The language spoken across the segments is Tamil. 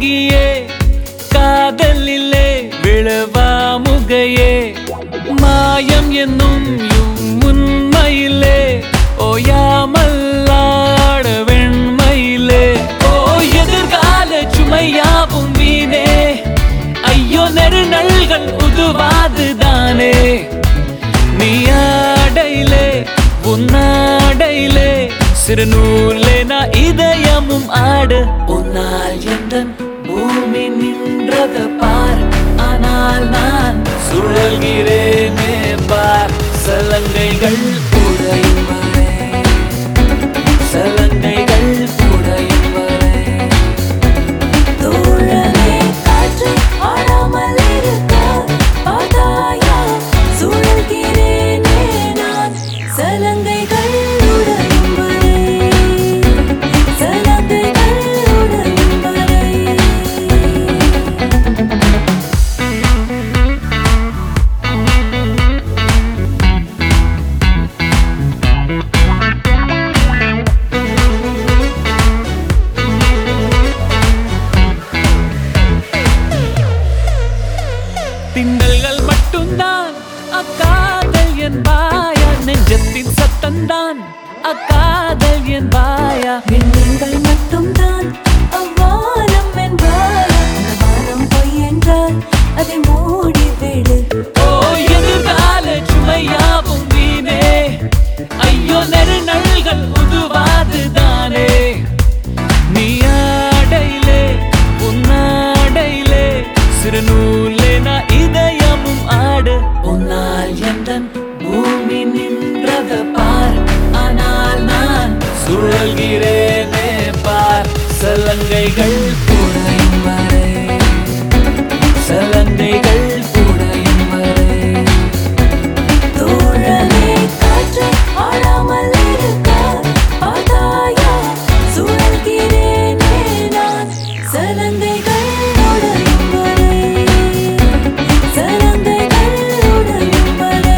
அழகியே காதலிலே விழவா முகையே மாயம் என்னும் உண்மையிலே ஓயாமல் ஆட வெண்மையிலே ஓ எதிர்கால சுமையாவும் வீணே ஐயோ நெருநல்கள் உதுவாதுதானே நீ ஆடையிலே உன்னாடையிலே சிறுநூலே நான் இதயமும் ஆடு உன்னால் எந்த பூமி நின்றத பார் ஆனால் நான் சுழல்கிறேனே பார் சலங்கைகள் உடையும் வரை சலங்கைகள் உடையும் வரை தோழனே காற்று ஆடாமல் இருக்க பார்த்தாயா சுழல்கிறேனே நான் சலங்கைகள் உடையும் வரை சலங்கைகள் உடையும் வரை திண்டல்கள் மட்டும்தான் அக்காதல் என்பாயா நெஞ்சத்தின் சத்தம்தான் அக்காதல் என்பாயா எண்ணங்கள் மட்டும்தான் அவ்வானம் என்றால் அந்த வானம் பொய் என்றால் அதை மூடிவிடு ஓ எதிர்கால சுமையாவும் வீணே ஐயோ நெருநல்கள் உதுவாதுதானே நீ ஆடையிலே உன்னாடையிலே சிறுநூலே நான் இதயமும் ஆடு உன்னால் எந்த பூமி நின்றத பார் ஆனால் நான் சுழல்கிறேனே பார் சலங்கைகள் உடையும் வரை சலங்கைகள் உடையும் வரை தோழனே காற்று ஆடாமல் இருக்க பார்த்தாயா சுழல்கிறேனே நான் சலங்கைகள் உடையும் வரை சலங்கைகள் உடையும் வரை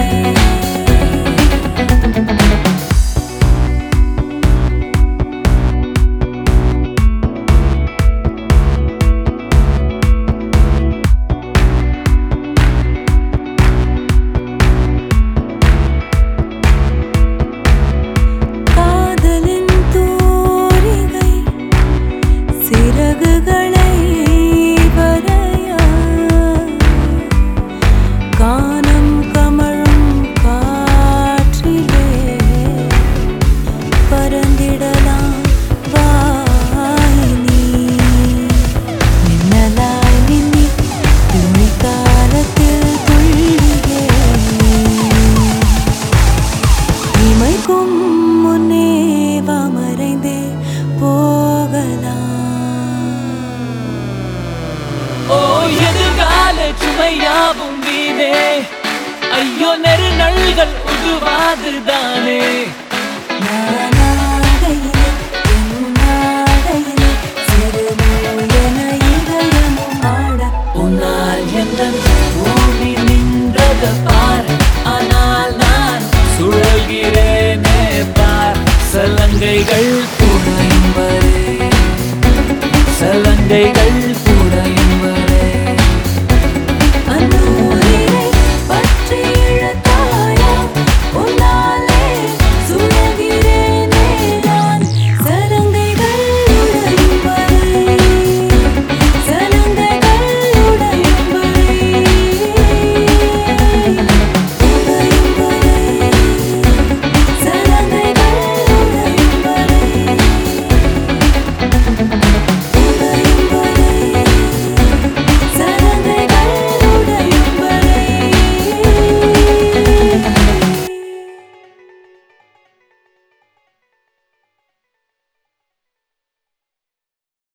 காதலின் தூரிகை சிறகுகளை வரையா கானம் கமழும் காற்றிலே பறந்திடலாம் வாயினி மின்னலாய் மின்னி துணி காலத்தில் துள்ளியே இமைக்கும் முன்னே மறைந்தே போகலாம் ஓ எதிர்கால சுமையாவும் வீணே ஐயோ நெருநல்கள் உதுவாதுதானே லா